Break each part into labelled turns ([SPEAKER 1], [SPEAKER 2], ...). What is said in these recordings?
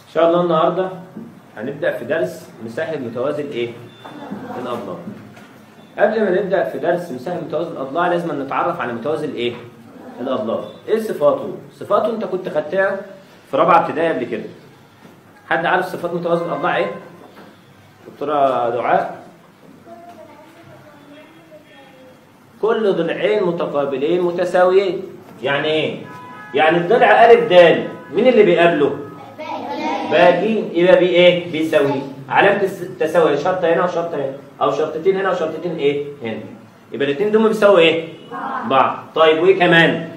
[SPEAKER 1] ان شاء الله النهارده هنبدا في درس مساحه متوازي الايه الاضلاع قبل ما نبدا في درس مساحه متوازي الاضلاع لازم نتعرف على متوازي الايه الاضلاع ايه صفاته صفاته انت كنت خدتها في رابعه ابتدائي قبل كده حد عارف صفات متوازي الاضلاع ايه دكتوره دعاء كل ضلعين متقابلين متساويين يعني ايه يعني الضلع الف د مين اللي بيقابله باقي يبقى بي ايه بيساوي علامه التساوي شرطه هنا وشرطه هنا او شرطتين هنا وشرطتين ايه هنا يبقى الاثنين دول بيساووا ايه بعض طيب وايه كمان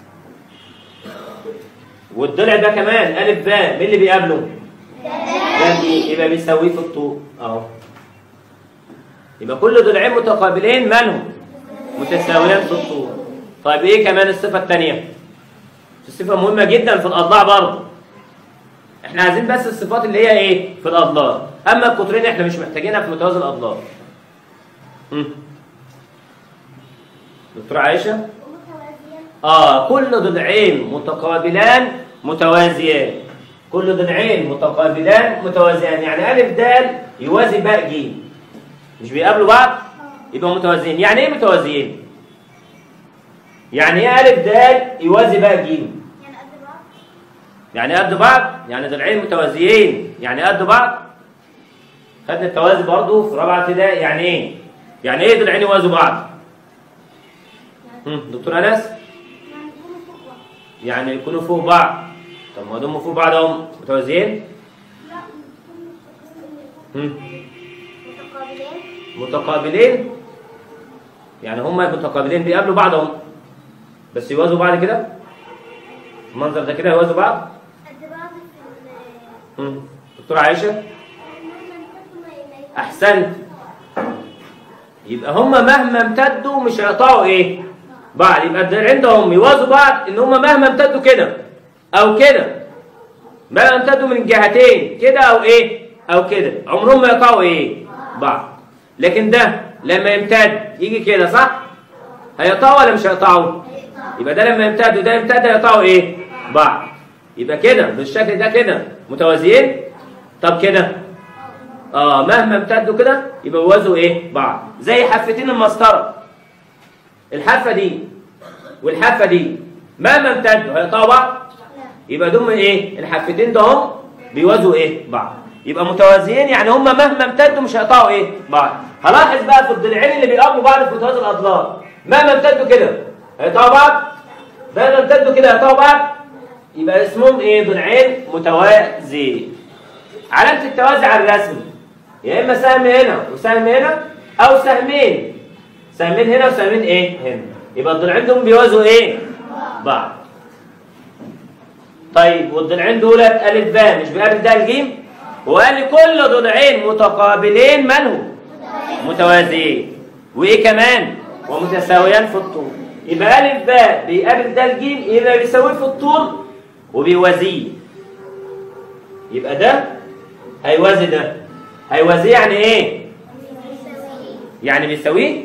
[SPEAKER 1] والضلع ده كمان الف باء مين اللي بيقابله باقي يبقى بيساويه في الطول اهو يبقى كل ضلعين متقابلين مالهم متساويان في الطول طيب ايه كمان الصفه الثانيه الصفه مهمه جدا في الاضلاع برضه احنا عايزين بس الصفات اللي هي ايه في الاضلاع اما القطرين احنا مش محتاجينها في متوازي الاضلاع امم دكتور عائشه اه كل ضلعين متقابلان متوازيان كل ضلعين متقابلان متوازيان يعني الف د يوازي باء ج مش بيقابلوا بعض يبقوا متوازيين يعني ايه متوازيين يعني ايه الف د يوازي باء ج يعني قد بعض يعني ضلعين متوازيين يعني قد بعض خدنا التوازي برضه في رابعه ابتدائي يعني ايه يعني ايه ضلعين يوازوا بعض هم، دكتور انس يعني يكونوا فوق بعض طب ما دول فوق بعض اهم متوازيين هم، متقابلين يعني هما متقابلين بيقابلوا بعضهم بس يوازوا بعض كده المنظر ده كده يوازوا بعض مم. دكتور عائشة أحسنت يبقى هما مهما امتدوا مش هيقطعوا إيه؟ بعض يبقى الضلعين ده هم يوازوا بعض إن هما مهما امتدوا كده أو كده مهما امتدوا من الجهتين كده أو إيه؟ أو كده عمرهم ما يقطعوا إيه؟ بعض لكن ده لما يمتد يجي كده صح؟ هيقطعوا ولا مش هيقطعوا؟ يبقى ده لما يمتد وده يمتد هيقطعوا إيه؟ بعض يبقى كده بالشكل ده كده متوازيين طب كده اه مهما امتدوا كده يبقى بيوازوا ايه بعض زي حفتين المسطره الحافه دي والحافه دي مهما امتدوا هيقطعوا بعض يبقى دول ايه الحفتين ده هم بيوازوا ايه بعض يبقى متوازيين يعني هم مهما امتدوا مش هيقطعوا ايه بعض هلاحظ بقى في الضلعين اللي بيقابلوا بعض في متوازي الاضلاع مهما امتدوا كده هيقطعوا بعض مهما امتدوا كده هيقطعوا بعض يبقى اسمهم ايه ضلعين متوازي علامه التوازي على الرسم يا اما سهم هنا وسهم هنا او سهمين سهمين هنا وسهمين ايه هنا يبقى الضلعين دول بيوازوا ايه بعض طيب والضلعين دول الف باء مش بيقابل ده الجيم وقال لي كل ضلعين متقابلين مالهم متوازيين وايه كمان ومتساويان في الطول يبقى الف باء بيقابل ده الجيم يبقى بيساويه في الطول وبيوازيه يبقى ده هيوازي ده هيوازيه يعني ايه يعني بيساويه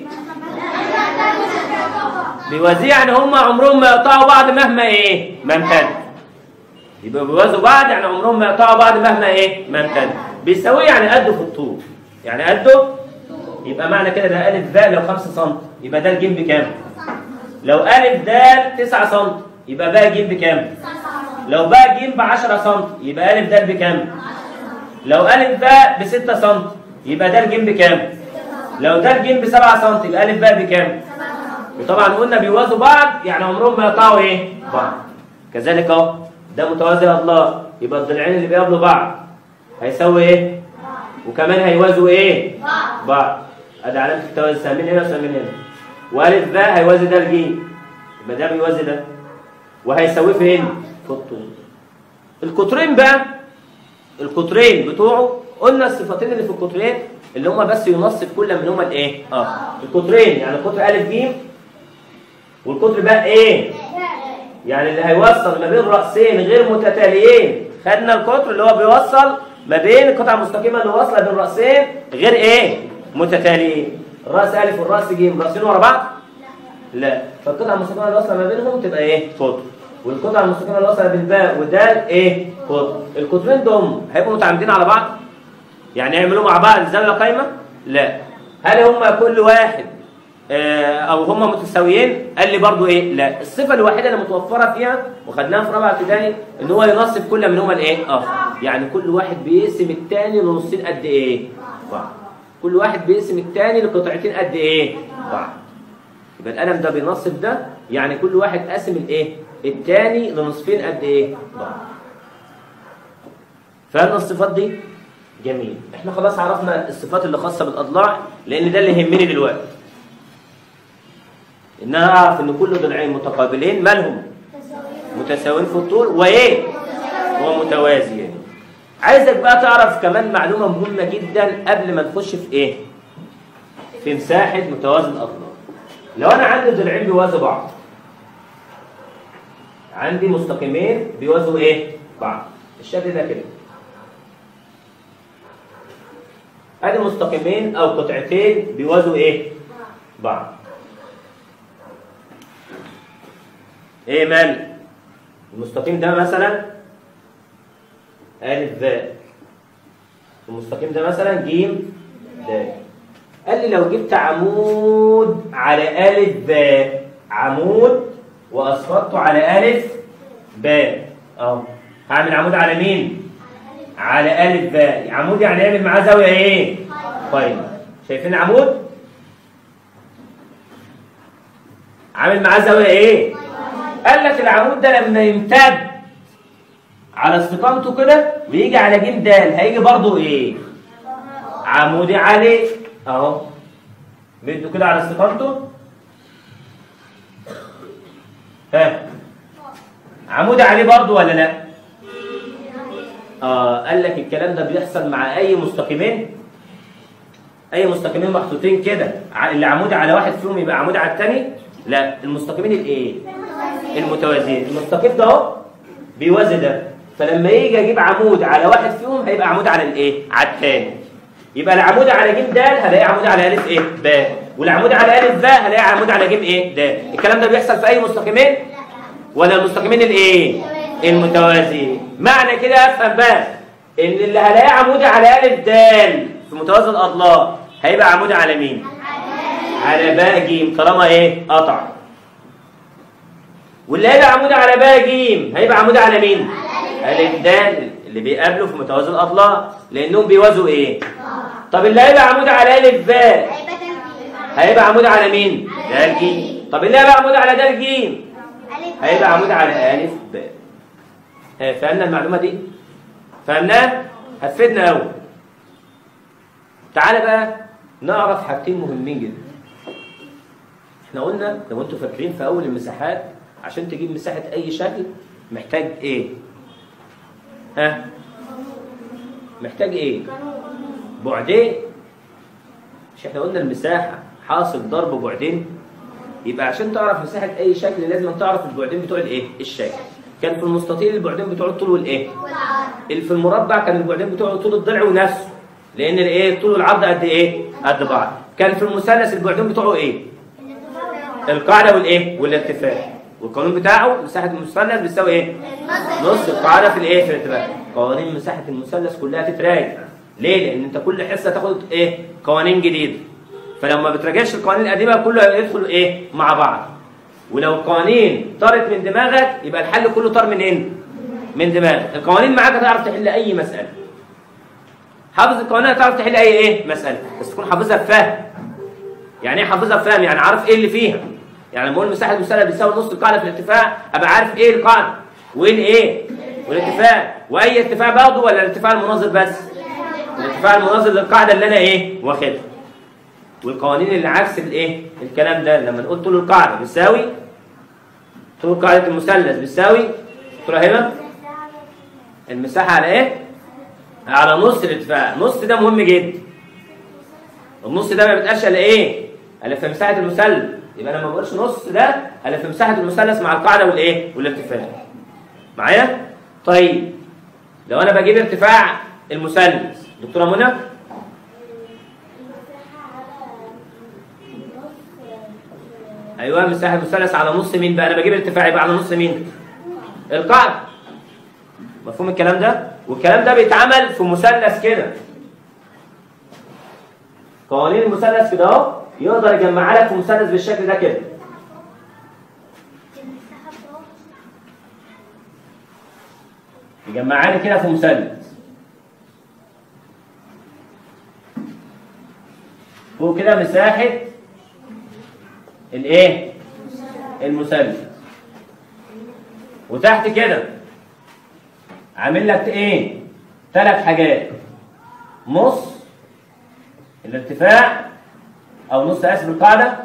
[SPEAKER 1] بيوازيه يعني هم عمرهم ما يقطعوا بعض مهما ايه ما امتد يبقى بيوازوا بعض يعني عمرهم ما يقطعوا بعض مهما ايه ما امتد بيساويه يعني قده في الطول يعني قده يبقى معنى كده ده الف باء لو 5 سم يبقى ده الجيم بكام لو الف د 9 سم يبقى باء ج بكام لو باء ج ب 10 سم يبقى الف د بكام لو الف باء ب 6 سم يبقى د ج بكام لو د ج ب 7 سم يبقى الف باء بكام وطبعا قلنا بيوازوا بعض يعني عمرهم ما يقطعوا ايه بعض كذلك اهو ده متوازي الاضلاع يبقى الضلعين اللي بيقابلوا بعض هيساوي ايه وكمان هيوازوا ايه بعض ادي علامه التوازي سهمين هنا وسهمين هنا والف باء هيوازي ده الجيم يبقى ده بيوازي ده وهيساويه فين في الطول القطرين بقى القطرين بتوعه قلنا الصفتين اللي في القطرين اللي هما بس ينصف كل منهما الايه اه القطرين يعني القطر الف ج والقطر باء ايه يعني اللي هيوصل ما بين راسين غير متتاليين خدنا القطر اللي هو بيوصل ما بين القطعه المستقيمه اللي واصله بين راسين غير ايه متتاليين الراس الف والراس ج راسين ورا بعض لا فالقطعه المستقيمه اللي واصله ما بينهم تبقى ايه قطر والقطعه المستقيمه الواصله بالباء ودال ايه قطر القطرين دول هيبقوا متعامدين على بعض يعني يعملوا مع بعض زاويه قايمه لا هل هم كل واحد آه، او هم متساويين قال لي برضو ايه لا الصفه الوحيده اللي متوفره فيها وخدناها في رابعه ابتدائي ان هو ينصب كل منهما الايه اه يعني كل واحد بيقسم الثاني لنصين قد ايه بعض كل واحد بيقسم الثاني لقطعتين قد ايه بعض يبقى القلم ده بينصب ده يعني كل واحد قاسم الايه الثاني لنصفين قد ايه بعض فاهم الصفات دي جميل احنا خلاص عرفنا الصفات اللي خاصه بالاضلاع لان ده اللي يهمني دلوقتي ان انا اعرف ان كل ضلعين متقابلين مالهم متساويين في الطول وايه ومتوازيين عايزك بقى تعرف كمان معلومه مهمه جدا قبل ما نخش في ايه في مساحه متوازي الاضلاع لو انا عندي ضلعين بيوازوا بعض عندي مستقيمين بيوازوا ايه بعض الشكل ده كده ادي مستقيمين او قطعتين بيوازوا ايه بعض ايه مال المستقيم ده مثلا الف باء المستقيم ده مثلا جيم د قال لي لو جبت عمود على الف باء عمود واسقطته على الف باء اهو هعمل عمود على مين على الف باء عمود يعني يعمل معاه زاويه ايه طيب شايفين عمود عامل معاه زاويه ايه قال لك العمود ده لما يمتد على استقامته كده ويجي على جيم دال هيجي برضه ايه عمودي عليه اهو مده كده على استقامته ها عمودي عليه برضه ولا لا اه قال لك الكلام ده بيحصل مع اي مستقيمين اي مستقيمين محطوطين كده ع- اللي عمود على واحد فيهم يبقى عمود على الثاني لا المستقيمين الايه المتوازيين المستقيم ده اهو بيوازي ده فلما يجي اجيب عمود على واحد فيهم هيبقى عمود على الايه على الثاني يبقى العمود على جيم د هلاقي عمود على الف ايه باء والعمود على الف باء هلاقي عمود على جيم ايه د الكلام ده بيحصل في اي مستقيمين ولا المستقيمين الايه المتوازيين معنى كده افهم بقى ان اللي هلاقي عمود على الف د في متوازي الاضلاع هيبقى عمود على مين على باء جيم طالما ايه قطع واللي هيبقى عمود على باء جيم هيبقى عمود على مين الف د اللي بيقابله في متوازي الاضلاع لانهم بيوازوا ايه طب اللي هيبقى عمود على الف باء هيبقى عمود على مين د جيم طب اللي هيبقى عمود على د جيم هيبقى عمود على الف باء ها، فهمنا المعلومه دي فهمناها هتفيدنا قوي تعالى بقى نعرف حاجتين مهمين جدا احنا قلنا لو انتوا فاكرين في اول المساحات عشان تجيب مساحه اي شكل محتاج ايه ها محتاج ايه بعدين مش احنا قلنا المساحه حاصل ضرب بعدين يبقى عشان تعرف مساحه اي شكل لازم تعرف البعدين بتوع الايه الشكل كان في المستطيل البعدين بتوع الطول والايه اللي في المربع كان البعدين بتوعه طول الضلع ونفسه لان الايه طول والعرض قد ايه قد بعض كان في المثلث البعدين بتوعه ايه القاعده والايه والارتفاع والقانون بتاعه مساحه المثلث بتساوي ايه نص القاعده في الايه في الارتفاع قوانين مساحه المثلث كلها تتراجع ليه لان انت كل حصه تاخد ايه قوانين جديده فلو ما بتراجعش القوانين القديمه كله يدخل ايه مع بعض ولو القوانين طارت من دماغك يبقى الحل كله طار منين من دماغك القوانين معاك هتعرف تحل اي مساله حافظ القوانين هتعرف تحل اي ايه مساله بس تكون حافظها بفهم يعني ايه حافظها بفهم يعني عارف ايه اللي فيها يعني لما اقول مساحه المثلث بتساوي نص القاعده في الارتفاع ابقى عارف ايه القاعده وايه الايه والارتفاع واي ارتفاع باخده ولا الارتفاع المناظر بس الارتفاع المناظر للقاعده اللي انا ايه واخدها والقوانين اللي عكس الايه الكلام ده لما نقول طول القاعده بيساوي طول قاعده المثلث بيساوي طول هنا المساحه على ايه على نص الارتفاع نص ده مهم جدا النص ده ما بيتقاش الا ايه الا في مساحه المثلث يبقى انا ما بقولش نص ده الا في مساحه المثلث مع القاعده والايه والارتفاع معايا طيب لو انا بجيب ارتفاع المثلث دكتوره منى ايوه مساحه المثلث على نص مين بقى انا بجيب ارتفاع يبقى على نص مين القاعده مفهوم الكلام ده والكلام ده بيتعمل في مثلث كده قوانين المثلث كده اهو يقدر يجمعها لك في مثلث بالشكل ده كده يجمعها لي كده في مثلث فوق كده مساحة الايه المثلث وتحت كده عامل لك ايه ثلاث حاجات نص الارتفاع او نص اسف القاعده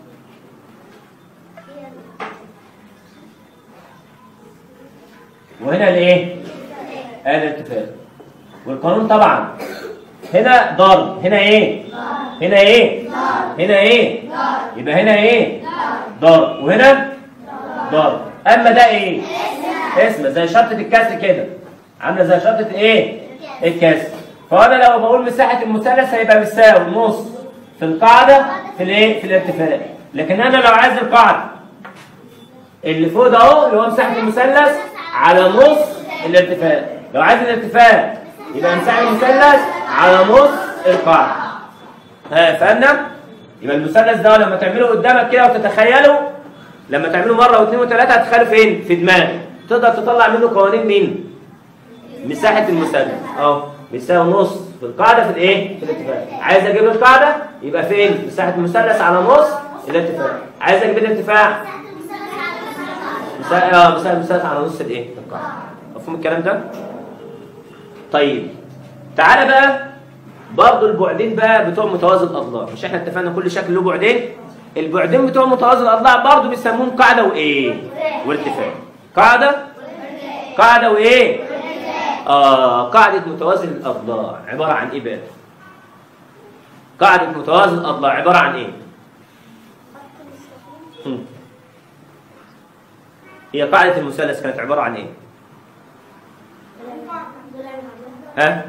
[SPEAKER 1] وهنا الايه الارتفاع والقانون طبعا هنا ضرب هنا ايه هنا ايه هنا ايه يبقى هنا ايه ضرب وهنا ضرب اما ده ايه اسم زي شرطة الكسر كده عامله زي شرطة ايه الكسر فانا لو بقول مساحة المثلث هيبقى بيساوي نص في القاعدة في الايه في الارتفاع لكن انا لو عايز القاعدة اللي فوق ده اهو اللي هو مساحة المثلث على نص الارتفاع لو عايز الارتفاع يبقى مساحة المثلث على نص القاعدة ها فهمنا يبقى المثلث ده لما تعمله قدامك كده وتتخيله لما تعمله مرة واثنين وثلاثة هتخيله فين في دماغك تقدر تطلع منه قوانين مين مساحة المثلث اهو بيساوي نص في القاعدة في الايه؟ في الارتفاع. عايز اجيب القاعدة يبقى فين؟ مساحة المثلث على نص الارتفاع. عايز اجيب الارتفاع مساحة اه مساحة المثلث على نص الايه؟ القاعدة. مفهوم الكلام ده؟ طيب تعالى بقى برضه البعدين بقى بتوع متوازي الاضلاع، مش احنا اتفقنا كل شكل له بعدين؟ البعدين بتوع متوازي الاضلاع برضه بيسموهم قاعدة وايه؟ وارتفاع. قاعدة قاعدة وايه؟ آه قاعدة متوازي الأضلاع عبارة عن إيه بقى؟ قاعدة متوازي الأضلاع عبارة عن إيه؟ هم. هي قاعدة المثلث كانت عبارة عن إيه؟ ها؟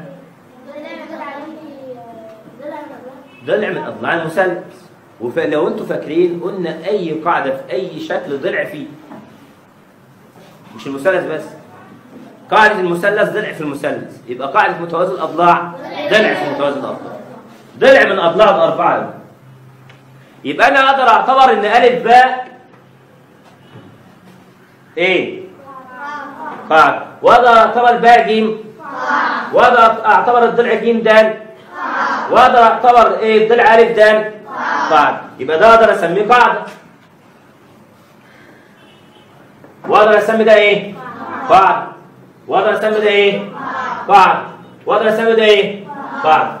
[SPEAKER 1] ضلع من أضلاع المثلث ولو أنتم فاكرين قلنا أي قاعدة في أي شكل ضلع فيه مش المثلث بس قاعدة المثلث ضلع في المثلث يبقى قاعدة متوازي الأضلاع ضلع في متوازي الأضلاع ضلع من أضلاع الأربعة يبقى أنا أقدر أعتبر إن ألف باء إيه؟ قاعدة وأقدر أعتبر باء جيم وأقدر أعتبر الضلع جيم دال وأقدر أعتبر إيه الضلع ألف دال قاعدة يبقى ده أقدر أسميه قاعدة وأقدر أسمي ده إيه؟ قاعدة واقدر اسمي ده ايه؟ قاعدة واقدر اسمي ده ايه؟ قاعدة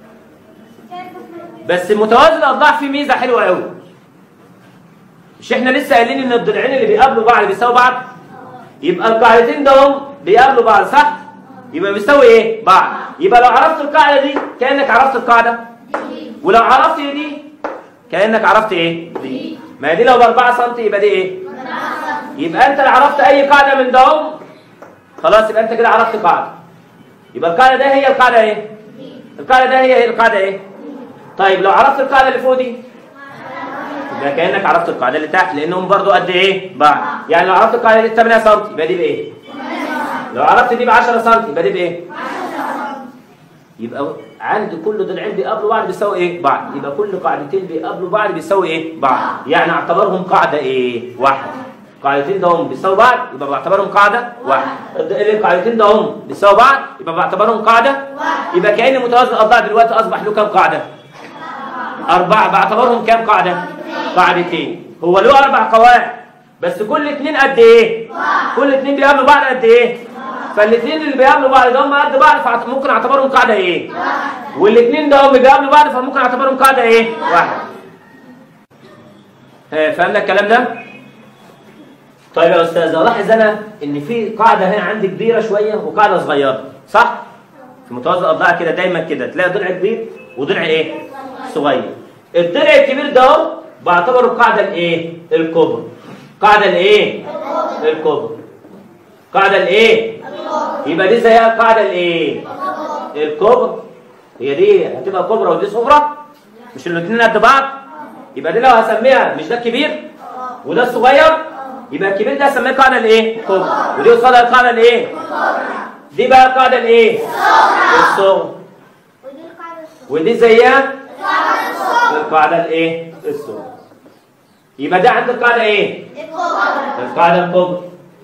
[SPEAKER 1] بس متوازي الاضلاع فيه ميزة حلوة قوي مش احنا لسه قايلين ان الضلعين اللي بيقابلوا بعض بيساووا بعض يبقى القاعدتين دول بيقابلوا بعض صح؟ يبقى بيساوي ايه؟ بعض يبقى لو عرفت القاعدة دي كأنك عرفت القاعدة ولو عرفت دي كأنك عرفت ايه؟ دي ما هي دي لو ب 4 سم يبقى دي ايه؟ يبقى انت لو عرفت اي قاعدة من دول خلاص يبقى انت كده عرفت قاعده يبقى القاعده ده هي القاعده ايه القاعده ده هي هي القاعده ايه طيب لو عرفت القاعده اللي فوق دي يبقى كانك عرفت القاعده اللي تحت لانهم برضو قد ايه بعض يعني لو عرفت القاعده دي 8 سم يبقى دي بايه لو عرفت دي ب 10 سم يبقى دي بايه يبقى عند كل ضلعين بيقابلوا بعض بيساوي ايه بعض يبقى كل قاعدتين بيقابلوا بعض بيساوي ايه بعض يعني اعتبرهم قاعده ايه واحده القاعدتين ده هم بيساووا بعض يبقى بعتبرهم قاعده واحده القاعدتين ده هم بيساووا بعض يبقى بعتبرهم قاعده يبقى كأن متوازي الاضلاع دلوقتي اصبح له كام قاعده اربعه بعتبرهم كام قاعده قاعدتين هو له اربع قواعد بس كل اثنين قد ايه كل اثنين بيقابلوا بعض قد ايه فالاثنين اللي بيقابلوا بعض ده هم قد بعض فممكن اعتبرهم قاعده ايه والاثنين ده هم بيقابلوا بعض فممكن اعتبرهم قاعده ايه واحده فهمنا الكلام ده طيب يا استاذ الاحظ انا ان في قاعده هنا عندي كبيره شويه وقاعده صغيره صح في متوازي الاضلاع كده دايما كده تلاقي ضلع كبير وضلع ايه صغير الضلع الكبير ده اهو بعتبره القاعده الايه الكبرى قاعده الايه الكبرى قاعده الايه يبقى دي زيها القاعده الايه الكبرى هي دي هتبقى كبرى ودي صغرى مش الاثنين قد بعض يبقى دي لو هسميها مش ده الكبير وده الصغير يبقى الكبير ده سميه القاعده الايه الكبرى ودي قصادها القاعده الايه دي بقى القاعده الايه الصغرى
[SPEAKER 2] ودي القاعدة الصغرى
[SPEAKER 1] ودي زيها القاعده الايه الصغرى يبقى ده عند القاعده ايه
[SPEAKER 2] الكبرى
[SPEAKER 1] القاعده الكبرى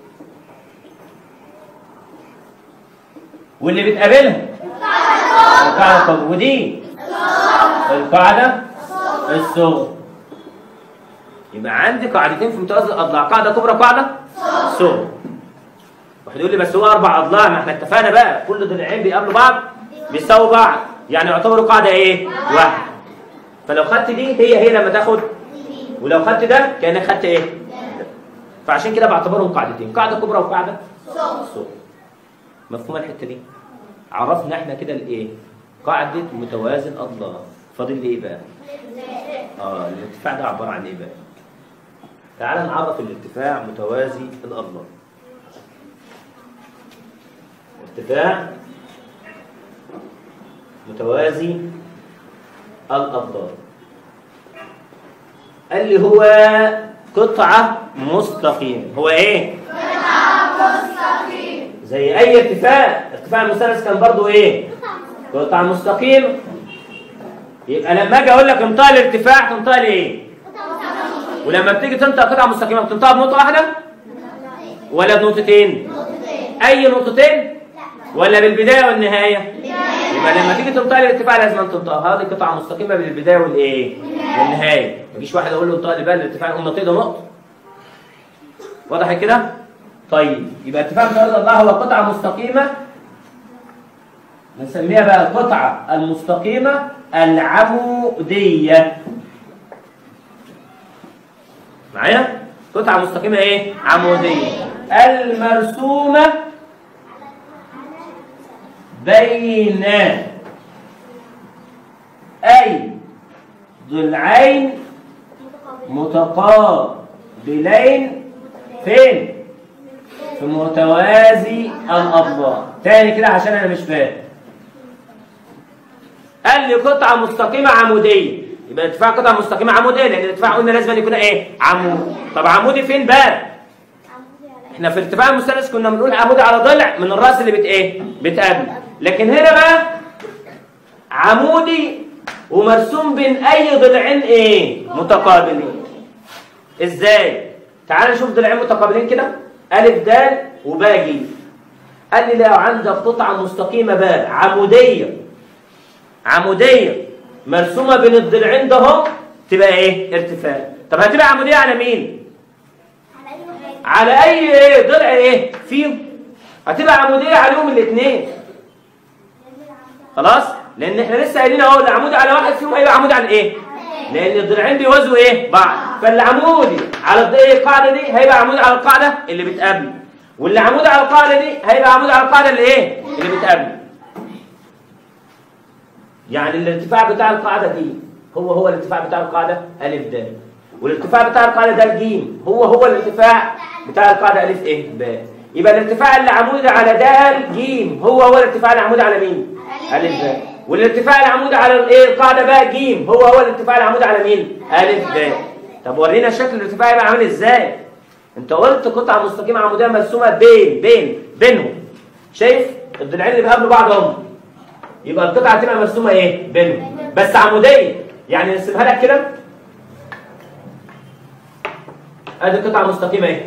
[SPEAKER 1] واللي بتقابلها القاعده الكبرى ودي القاعده الصغرى يبقى عندي قاعدتين في متوازي الاضلاع قاعده كبرى وقاعده صغرى واحد يقول لي بس هو اربع اضلاع ما احنا اتفقنا بقى كل ضلعين بيقابلوا بعض بيساووا بعض يعني يعتبروا قاعده ايه واحده فلو خدت دي هي هي لما تاخد ولو خدت ده كانك خدت ايه فعشان كده بعتبرهم قاعدتين قاعده كبرى وقاعده صغرى مفهومه الحته دي عرفنا احنا كده الايه قاعده متوازي الاضلاع فاضل لي ايه بقى اه الارتفاع ده عباره عن ايه بقى تعال نعرف الارتفاع متوازي الاضلاع ارتفاع متوازي الاضلاع قال لي هو قطعة مستقيمة هو ايه؟ قطعة مستقيمة زي اي ارتفاع ارتفاع المثلث كان برضو ايه؟ قطعة مستقيمة يبقى لما اجي اقول لك انطق الارتفاع تنطق لي ايه؟ ولما بتيجي تنطق قطعة مستقيمة بتنطقها بنقطة واحدة؟ ولا بنقطتين؟ اي نقطتين؟ ولا بالبداية والنهاية؟ يبقى لما تيجي تنطق الارتفاع لازم أن تنطقها هذه قطعة مستقيمة بالبداية والايه؟ والنهاية ما يجيش واحد اقول له انطق لي بقى الارتفاع يقوم نطيق ده نقطة واضح كده؟ طيب يبقى ارتفاع متوازي الله هو قطعة مستقيمة نسميها بقى القطعة المستقيمة العمودية معايا؟ قطعة مستقيمة ايه؟ عمودية المرسومة بين أي ضلعين متقابلين فين؟ في متوازي الأضلاع تاني كده عشان أنا مش فاهم قال لي قطعة مستقيمة عمودية يبقى ارتفاع قطعة مستقيمة عمودية لأن الارتفاع قلنا لازم أن يكون إيه؟ عمود طب عمودي فين بقى؟ احنا في ارتفاع المثلث كنا بنقول عمودي على ضلع من الراس اللي بت ايه بتقابل لكن هنا بقى عمودي ومرسوم بين اي ضلعين ايه متقابلين ازاي تعال نشوف ضلعين متقابلين كده الف دال وباء جيم قال لي لو عندك قطعه مستقيمه بقى عموديه عموديه مرسومه بين الضلعين ده اهو تبقى ايه ارتفاع طب هتبقى عموديه على مين على اي ايه ضلع ايه فيهم هتبقى عموديه عليهم الاثنين خلاص لان احنا لسه قايلين اهو العمود على واحد فيهم هيبقى عمود على ايه لان الضلعين بيوازوا ايه بعض فالعمودي على الض- ايه القاعده دي هيبقى عمود على القاعده اللي بتقابله واللي عمود على القاعده دي هيبقى عمود على القاعده اللي ايه اللي بتقابله يعني الارتفاع بتاع القاعده دي هو هو الارتفاع بتاع القاعده الف د والارتفاع بتاع القاعده ده الجيم هو هو الارتفاع بتاع القاعده الف ايه ب يبقى الارتفاع اللي عمود على د جيم هو هو الارتفاع اللي عمود على مين الف ب والارتفاع اللي عمود على الايه القاعده بقى جيم هو هو الارتفاع اللي عمود على مين الف ب طب ورينا شكل الارتفاع يبقى عامل ازاي انت قلت قطعه مستقيمه عموديه مرسومه بين بين بينهم شايف الضلعين اللي بيقابلوا بعض هم يبقى القطعه تبقى مرسومه ايه بينهم بس عموديه يعني نرسمها لك كده ادي قطعه مستقيمه اهي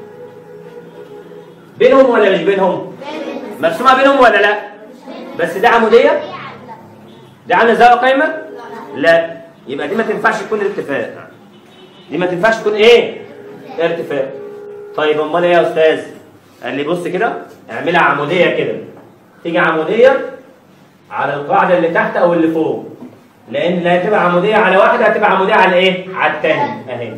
[SPEAKER 1] بينهم ولا مش بينهم مرسومه بينهم ولا لا بس ده عموديه دي عامله زاويه قايمه لا يبقى دي ما تنفعش تكون ارتفاع دي ما تنفعش تكون ايه ارتفاع طيب امال ايه يا استاذ قال لي بص كده اعملها عموديه كده تيجي عموديه على القاعده اللي تحت او اللي فوق لان لا هتبقى عموديه على واحده هتبقى عموديه على ايه على الثاني اهي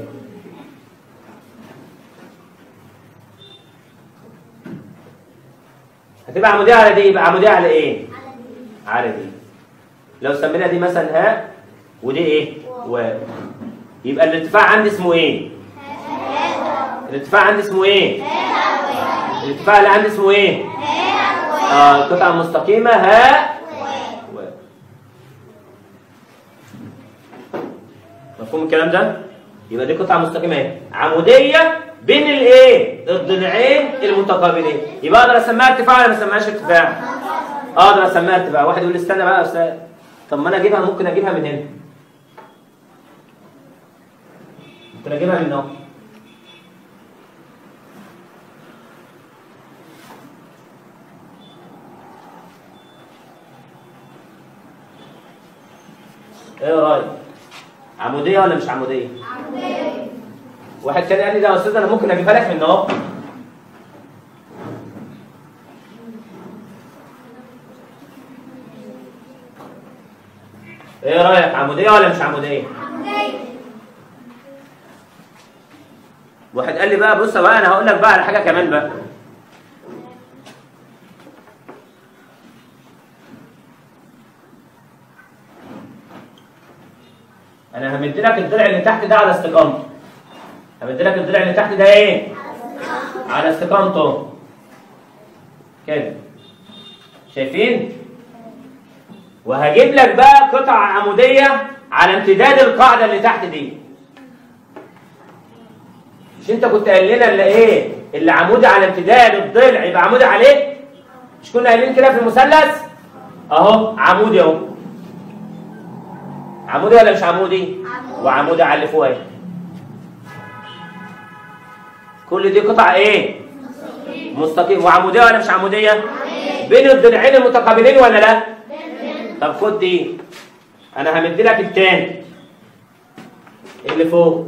[SPEAKER 1] هتبقى عموديه على دي يبقى عموديه على ايه على دي لو سمينا دي مثلا ها ودي ايه و يبقى الارتفاع عندي اسمه ايه الارتفاع عندي اسمه ايه الارتفاع اللي عندي اسمه ايه اه القطعه المستقيمه ها و مفهوم الكلام ده يبقى دي قطعه مستقيمه اهي عموديه بين الايه الضلعين المتقابلين يبقى اقدر اسميها ارتفاع ولا ما اسميهاش ارتفاع اقدر اسميها ارتفاع واحد يقول لي استنى بقى يا استاذ طب ما انا اجيبها ممكن اجيبها من هنا ممكن اجيبها من هنا ايه رايك عموديه ولا مش عموديه واحد كان قال لي ده يا استاذ انا ممكن اجيبها لك من اهو ايه رايك عموديه ولا مش عموديه واحد قال لي بقى بص بقى انا هقول لك بقى على حاجه كمان بقى انا همد لك الضلع اللي تحت ده على استقامته همد لك الضلع اللي تحت ده ايه على استقامته كده شايفين وهجيب لك بقى قطع عموديه على امتداد القاعده اللي تحت دي مش انت كنت قايل لنا اللي ايه اللي عمودي على امتداد الضلع يبقى عمودي عليه مش كنا قايلين كده في المثلث اهو عمودي اهو عمودي ولا مش عمودي وعمودي على اللي فوق اهي كل دي قطع ايه مستقيم وعموديه ولا مش عموديه بين الضلعين المتقابلين ولا لا طب خد دي انا همد لك التاني اللي فوق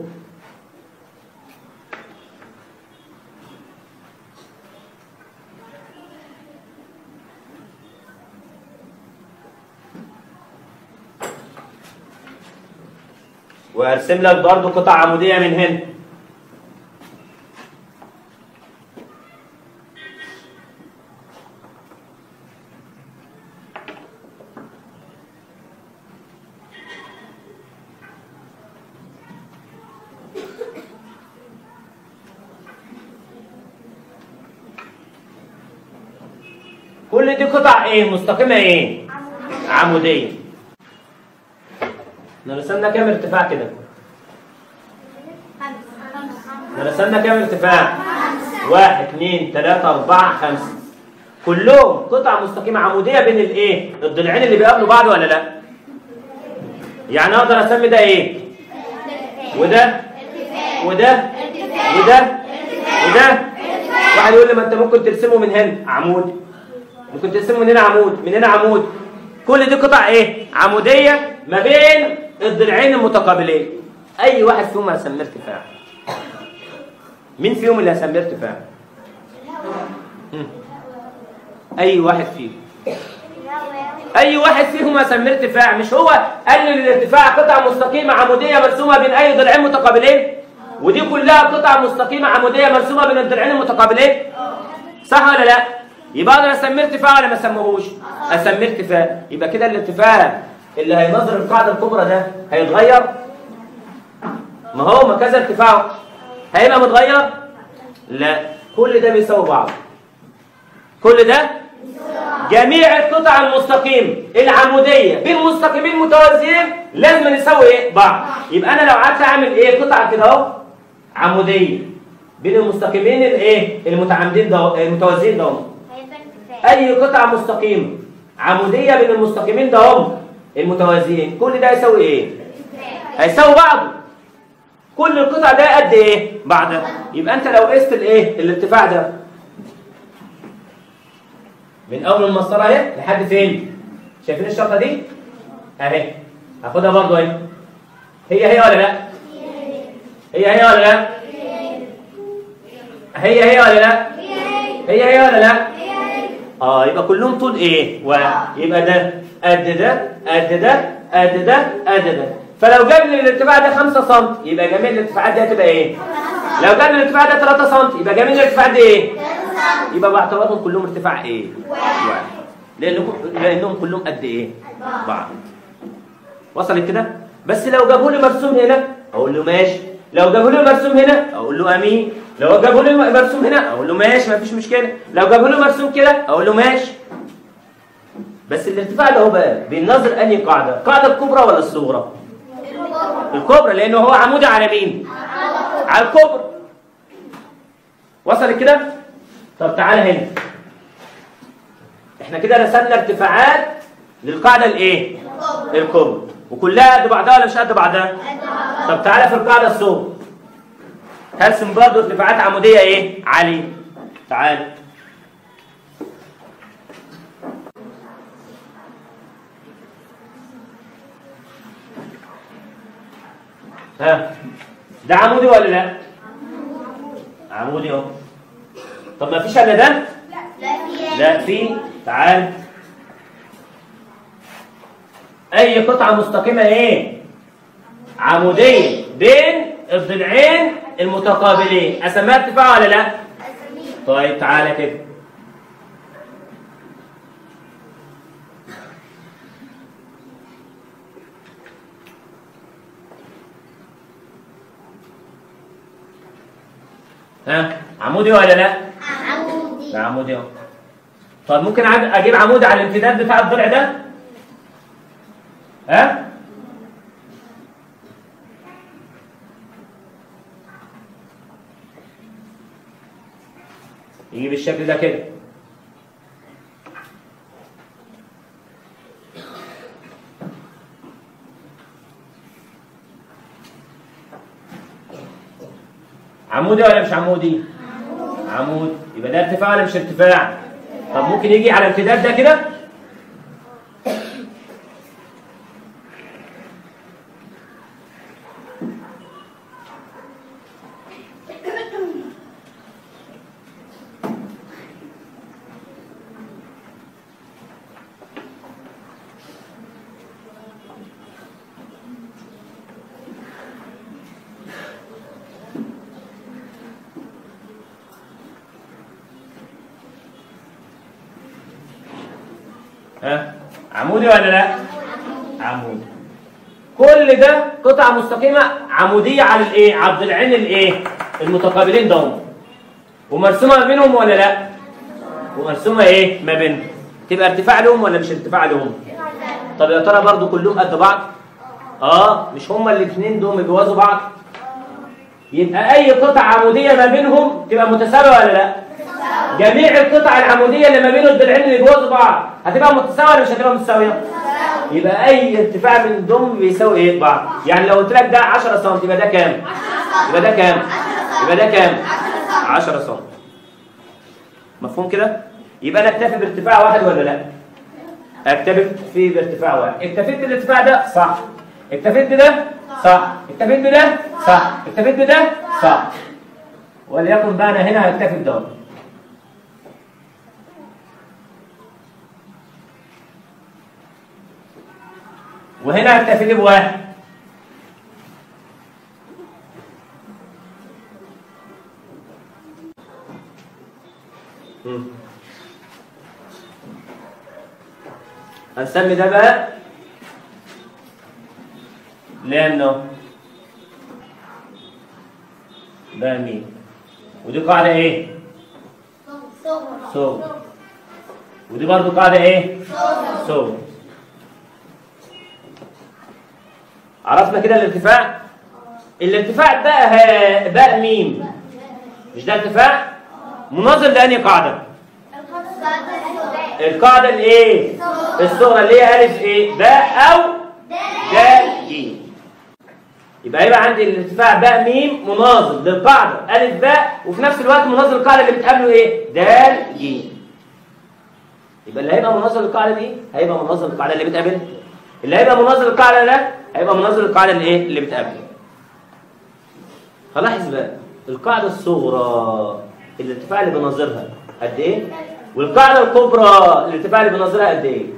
[SPEAKER 1] وارسم لك برضو قطع عموديه من هنا كل دي قطع ايه مستقيمه ايه عموديه احنا رسمنا كام ارتفاع كده احنا رسمنا كام ارتفاع واحد اثنين ثلاثة أربعة خمسة كلهم قطع مستقيمة عمودية بين الايه الضلعين اللي بيقابلوا بعض ولا لا يعني اقدر اسمي ده ايه وده وده وده وده واحد يقول لي ما انت ممكن ترسمه من هنا عمود ممكن ترسمه من هنا عمود من هنا عمود كل دي قطع ايه عموديه ما بين الضلعين المتقابلين اي واحد فيهم هسميه ارتفاع مين فيهم اللي هسميه ارتفاع هم. اي واحد فيهم اي واحد فيهم هسميه ارتفاع مش هو قال لي الارتفاع قطع مستقيمه عموديه مرسومه بين اي ضلعين متقابلين ودي كلها قطع مستقيمه عموديه مرسومه بين الضلعين المتقابلين صح ولا لا يبقى اقدر اسميه ارتفاع ولا ما اسميهوش اسميه ارتفاع يبقى كده الارتفاع اللي هينظر القاعده الكبرى ده هيتغير ما هو ما كذا ارتفاعه هيبقى متغير لا كل ده بيساوي بعض كل ده جميع القطع المستقيمة العمودية بين مستقيمين متوازيين لازم يساوي ايه؟ بعض يبقى انا لو قعدت اعمل ايه قطعة كده اهو عمودية بين المستقيمين الايه؟ المتعامدين ده المتوازيين ده اي قطعة مستقيمة عمودية بين المستقيمين ده هم المتوازيين كل ده يساوي ايه؟ هيساوي بعضه كل القطع ده قد ايه؟ بعضها يبقى انت لو قست الايه؟ الارتفاع ده من اول المسطره اهي لحد فين شايفين الشرطه دي اهي هاخدها برضه اهي هي هي ولا لا هي هي ولا لا هي هي ولا لا هي هي ولا لا اه يبقى كلهم طول ايه واحد يبقى ده قد ده قد ده قد ده قد ده فلو جاب لي الارتفاع ده 5 سم يبقى جميع الارتفاعات دي هتبقى ايه لو جاب لي الارتفاع ده 3 سم يبقى جميع الارتفاعات دي ايه يبقى باعتبارهم كلهم ارتفاع ايه؟ واحد لانهم لانهم كلهم قد ايه؟ بعض وصلت كده؟ بس لو جابوا لي مرسوم هنا اقول له ماشي لو جابوا لي مرسوم هنا اقول له امين لو جابوا لي مرسوم هنا اقول له ماشي مفيش مشكله لو جابوا لي مرسوم كده اقول له ماشي بس الارتفاع ده هو بقى بينظر انهي قاعده؟ القاعده الكبرى ولا الصغرى؟ الكبرى لانه هو عمودي على مين؟ على الكبرى وصلت كده طب تعالى هنا احنا كده رسمنا ارتفاعات للقاعده الايه الكبرى وكلها قد بعضها ولا مش قد بعضها طب تعالى في القاعده الصغرى هرسم برضه ارتفاعات عموديه ايه عاليه تعالى ها ده عمودي ولا لا عمودي اهو طب ما فيش الا ده
[SPEAKER 2] لا في
[SPEAKER 1] لا في تعال اي قطعه مستقيمه ايه عموديه بين الضلعين المتقابلين اسميها ارتفاع ولا لا
[SPEAKER 2] أسميه
[SPEAKER 1] طيب تعالى كده ها عمودي ولا لا
[SPEAKER 2] عمودي
[SPEAKER 1] ده عمودي اهو طب ممكن عاد- اجيب عمود على الامتداد بتاع الضلع ده ها يجي بالشكل ده كده عمودي ولا مش عمودي؟ عمود يبقى ده ارتفاع ولا مش ارتفاع؟ طب ممكن يجي على الامتداد ده كده؟ ها عمودي ولا لا عمودي كل ده قطعة مستقيمة عمودية على الايه على الضلعين الايه المتقابلين دول ومرسومة ما بينهم ولا لا ومرسومة ايه ما بينهم تبقى ارتفاع لهم ولا مش ارتفاع لهم طب يا ترى برضو كلهم قد بعض اه مش هما الاثنين دول بيوازوا بعض يبقى اي قطعة عمودية ما بينهم تبقى متساوية ولا لا جميع القطع العمودية اللي ما بين الضلعين اللي بيوازوا بعض هتبقى متساوية ولا مش هتبقى متساوية؟ يبقى أي ارتفاع من الضم بيساوي إيه بعض؟ يعني لو قلت لك ده 10 سم يبقى ده كام؟ يبقى ده كام؟ يبقى ده كام؟ 10 سم مفهوم كده؟ يبقى أنا أكتفي بارتفاع واحد ولا لا؟ أكتفي بارتفاع واحد اكتفيت بالارتفاع ده؟ صح اكتفيت بده؟ صح اكتفيت بده؟ صح اكتفيت بده؟ صح وليكن بقى أنا هنا هكتفي بده وهنا هكتفي بواحد مم. هنسمي ده بقى لانه ده مين ودي قاعدة ايه؟
[SPEAKER 2] صغرى
[SPEAKER 1] صغرى. ودي برضو قاعدة ايه؟ صغرى عرفنا كده الارتفاع الارتفاع بقى ها- بقى ميم مش ده ارتفاع مناظر لأنهي قاعدة القاعدة الايه الصغرى اللي هي ألف ايه باء أو دال جيم يبقى هيبقى عندي الارتفاع باء ميم مناظر للقاعدة ألف باء وفي نفس الوقت مناظر القاعدة اللي بتقابله ايه دال جيم يبقى اللي هيبقى مناظر القاعدة دي هيبقى مناظر القاعدة اللي بتقابلها اللي هيبقى مناظر القاعدة ده هيبقى مناظر القاعدة اللي ايه اللي بتقابله فلاحظ بقى القاعدة الصغرى الارتفاع اللي بناظرها قد ايه والقاعدة الكبرى الارتفاع اللي بناظرها قد ايه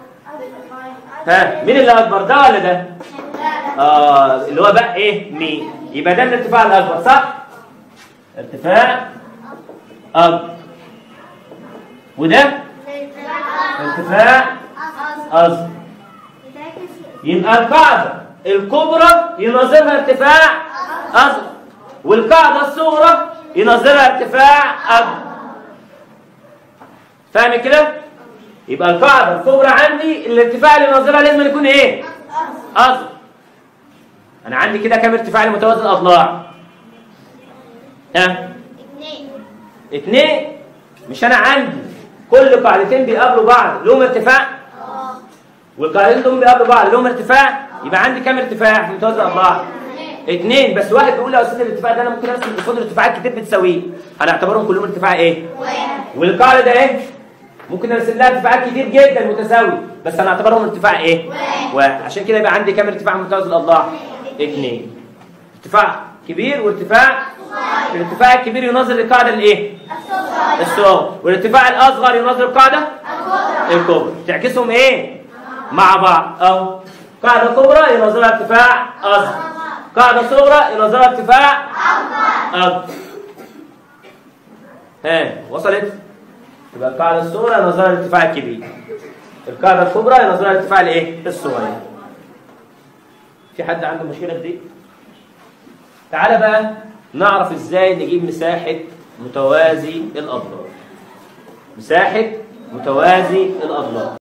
[SPEAKER 1] ها مين اللي اكبر ده ولا ده اه اللي هو بقى ايه مين يبقى ده الارتفاع الاكبر صح ارتفاع اكبر وده ارتفاع اصغر يبقى القاعدة الكبرى يناظرها ارتفاع أصغر والقاعدة الصغرى يناظرها ارتفاع أكبر فاهم كده؟ يبقى القاعدة الكبرى عندي الارتفاع اللي يناظرها لازم يكون ايه؟ أصغر أنا عندي كده كام ارتفاع لمتوازي الأضلاع؟ ها؟ اتنين مش انا عندي كل قاعدتين بيقابلوا بعض لهم ارتفاع
[SPEAKER 2] اه
[SPEAKER 1] والقاعدتين دول بيقابلوا بعض لهم ارتفاع يبقى عندي كام ارتفاع في متوازي الاضلاع اتنين بس واحد بيقول لي يا استاذ الارتفاع ده انا ممكن ارسم قصاد ارتفاعات كتير بتساويه هنعتبرهم كلهم ارتفاع ايه
[SPEAKER 2] واحد
[SPEAKER 1] والقاعده ده ايه ممكن ارسم لها ارتفاعات كتير جدا متساوي بس هنعتبرهم ارتفاع ايه
[SPEAKER 2] واحد.
[SPEAKER 1] واحد عشان كده يبقى عندي كام ارتفاع متوازي الاضلاع اتنين ارتفاع كبير وارتفاع الارتفاع الكبير يناظر القاعده الايه
[SPEAKER 2] الصغر
[SPEAKER 1] الصغر والارتفاع الاصغر يناظر القاعده
[SPEAKER 2] الكبرى
[SPEAKER 1] الكبرى تعكسهم ايه مع بعض اهو قاعده كبرى يناظرها ارتفاع اصغر قاعده صغرى يناظرها ارتفاع اكبر ها وصلت يبقى القاعده الصغرى يناظرها الارتفاع الكبير القاعده الكبرى يناظرها الارتفاع الايه الصغير في حد عنده مشكله في دي تعالى بقى نعرف ازاي نجيب مساحه متوازي الاضلاع مساحه متوازي الاضلاع